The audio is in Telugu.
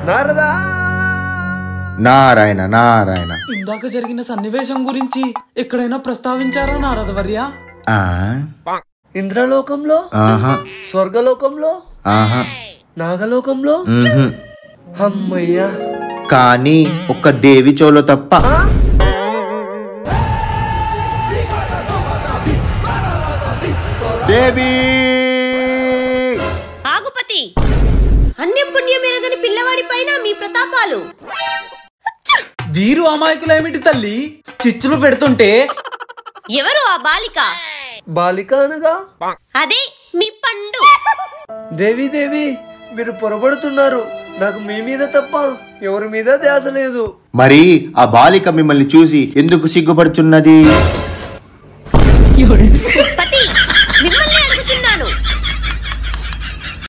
నారదా నారాయణ నారాయణ ఇందాక జరిగిన సన్నివేశం గురించి ఎక్కడైనా ప్రస్తావించారా నారదవర్య ఆ, ఇంద్రలోకంలో ఆహా స్వర్గలోకంలో ఆహా నాగలోకంలో మ్హూ. అమ్మయ్యా కానీ ఒక్క దేవి చోలో తప్ప దేవి ఆగుపతి అన్యం పుణ్యం ఎరగని పిల్లవాడి పైన మీ ప్రతాపాలు వీరు అమాయకులేమిటి తల్లి చిచ్చులు పెడుతుంటే ఎవరు ఆ బాలిక బాలిక అనగా అదే మీ పండు దేవి దేవి మీరు పొరబడుతున్నారు నాకు మీ మీద తప్ప ఎవరి మీద ధ్యాస లేదు మరి ఆ బాలిక మిమ్మల్ని చూసి ఎందుకు సిగ్గుపడుచున్నది పతి